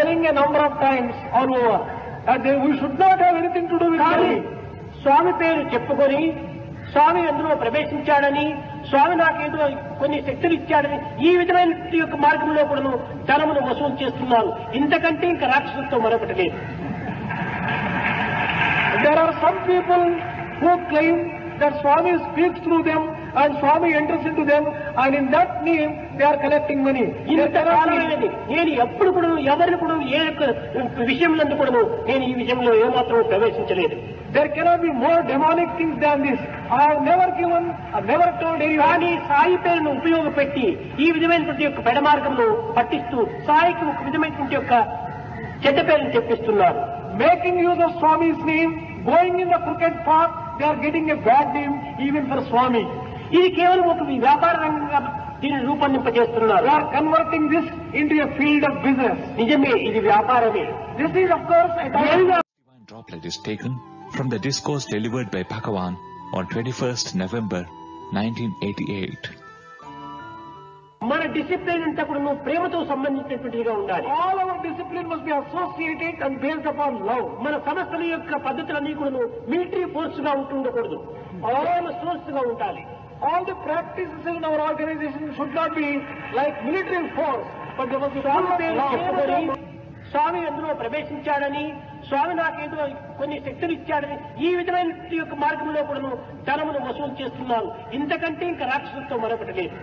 telling a number of times all over that they, we should not have anything to do with కానీ money. స్వామి పేరు చెప్పుకొని స్వామి అందులో ప్రవేశించాడని స్వామి నాకేదో కొన్ని శక్తులు ఇచ్చాడని ఈ విధమైన యొక్క మార్గంలో కూడాను ధనమును వసూలు చేస్తున్నారు ఇంతకంటే ఇంకా రాక్షసులతో మరొకటి లేదు There are some people who claim that Swami speaks through them and Swami enters into them and in that name they are collecting money. There ఇంత cannot be- కాలమైనది నేను ఎప్పుడు కూడా ఎవరిని కూడా ఏ యొక్క విషయంలో కూడాను నేను ఈ విషయంలో ఏమాత్రం ప్రవేశించలేదు There cannot be more demonic things than this. I have never given, I have never told anyone. కానీ సాయి పేరును ఉపయోగపెట్టి ఈ విధమైనటువంటి యొక్క పెడ మార్గంలో పట్టిస్తూ సాయికి ఒక విధమైనటువంటి యొక్క చెడ్డ పేరును తెప్పిస్తున్నారు Making use of Swami's name, going in the crooked path, they are getting a bad name even for Swami. ఇది కేవలం ఒక వ్యాపార రంగంగా దీన్ని రూపొందింపజేస్తున్నారు They are converting this into a field of business. నిజమే ఇది వ్యాపారమే This is of course a నేరుగా Divine droplet is taken from the discourse delivered by Bhagavan on 21st November 1988. మన డిసిప్లిన్ అంతా కూడా నువ్వు ప్రేమతో సంబంధించినటువంటిదిగా ఉండాలి all our discipline must be associated and based upon love. మన సంస్థల యొక్క పద్ధతులన్నీ కూడా మిలిటరీ ఫోర్స్ గా ఉంటూ ఉండకూడదు ప్రేమ సోర్స్ గా ఉండాలి All the practices in our organization should not be like military force, but they must be full Swamy of పేరు చెప్పుకొని love. స్వామి అందులో ప్రవేశించాడని స్వామి నాకేదో కొన్ని శక్తులు ఇచ్చాడని ఈ విధమైన యొక్క మార్గంలో కూడా ధనమును వసూలు చేస్తున్నారు ఇంతకంటే ఇంకా రాక్షసులతో మరొకటి లేదు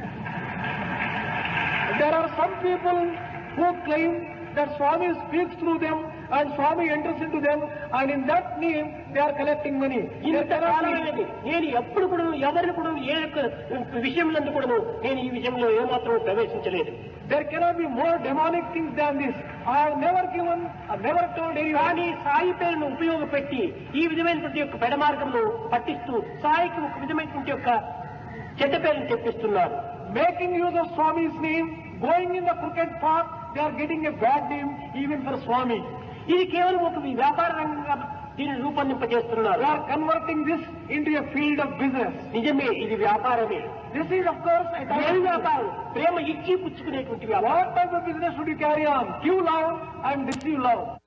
There are some people who claim that Swami speaks through them and Swami enters into them and in that name they are collecting money. There ఇంత cannot be- కాలమైనది నేను ఎప్పుడు కూడా ఎవరిని కూడా ఏ యొక్క విషయంలో కూడా నేను ఈ విషయంలో ఏమాత్రం ప్రవేశించలేదు There cannot be more demonic things than this. I have never given, I have never told anyone. కానీ సాయి పేరును ఉపయోగపెట్టి ఈ విధమైనటువంటి యొక్క పెడ మార్గంలో పట్టిస్తూ సాయికి ఒక విధమైనటువంటి యొక్క చెడ్డ పేరును తెప్పిస్తున్నారు Making use of Swami's name, going in the crooked path, they are getting a bad name even for Swami. ఇది కేవలం ఒక వ్యాపార రంగంగా దీన్ని రూపొందింపజేస్తున్నారు They are converting this into a field of business. నిజమే ఇది వ్యాపారమే This is of course a type ఏం of వ్యాపారం ప్రేమ ఇచ్చి పుచ్చుకునేటువంటి వ్యాపారం What type of business should you carry on? Give love and receive love.